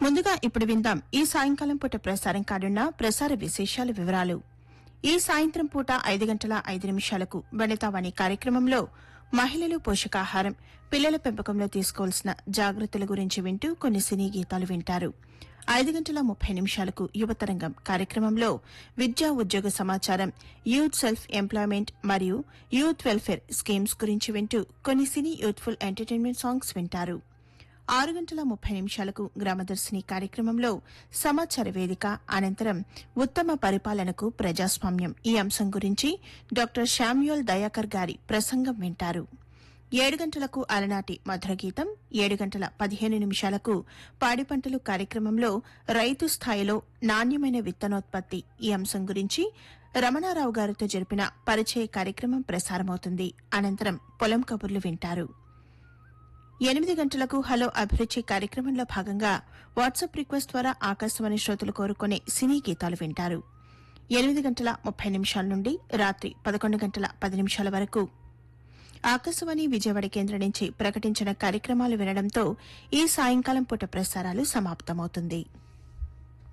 ముందుగా ఇప్పుడు విందాం ఈ సాయంకాలం పూట ప్రసారం కానున్న ప్రసార విశేషాల వివరాలు ఈ సాయంత్రం పూట ఐదు గంటల ఐదు నిమిషాలకు వనితావాణి కార్యక్రమంలో మహిళలు పోషకాహారం పిల్లల పెంపకంలో తీసుకోవాల్సిన జాగ్రత్తల గురించి వింటూ కొన్ని సినీ గీతాలు వింటారు ఐదు గంటల ముప్పై నిమిషాలకు యువతరంగం కార్యక్రమంలో విద్యా ఉద్యోగ సమాచారం యూత్ సెల్ఫ్ ఎంప్లాయ్మెంట్ మరియు యూత్ వెల్ఫేర్ స్కీమ్స్ గురించి వింటూ కొన్ని సినీ యూత్ఫుల్ ఎంటర్టైన్మెంట్ సాంగ్స్ వింటారు ఆరు గంటల ముప్పై నిమిషాలకు గ్రామదర్శిని కార్యక్రమంలో సమాచార వేదిక అనంతరం ఉత్తమ పరిపాలనకు ప్రజాస్వామ్యం ఈ అంశం గురించి డాక్టర్ శామ్యూల్ దయాకర్ గారి ప్రసంగం వింటారు ఏడు గంటలకు అలనాటి మధుర గీతం ఏడు గంటల పదిహేను నిమిషాలకు పాడి పంటలు కార్యక్రమంలో రైతు స్థాయిలో నాణ్యమైన విత్తనోత్పత్తి ఈ అంశం గురించి రమణారావు గారితో జరిపిన పరిచయ కార్యక్రమం ప్రసారమవుతుంది అనంతరం పొలం కబుర్లు వింటారు ఎనిమిది గంటలకు హలో అభిరుచి కార్యక్రమంలో భాగంగా వాట్సాప్ రిక్వెస్ట్ ద్వారా ఆకాశవాణి శ్రోతలు కోరుకునే సినీ గీతాలు వింటారు ఎనిమిది గంటల ముప్పై నిమిషాల నుండి రాత్రి పదకొండు గంటల పది నిమిషాల వరకు ఆకాశవాణి విజయవాడ కేంద్రం నుంచి ప్రకటించిన కార్యక్రమాలు వినడంతో ఈ సాయంకాలం పూట ప్రసారాలు సమాప్తమవుతుంది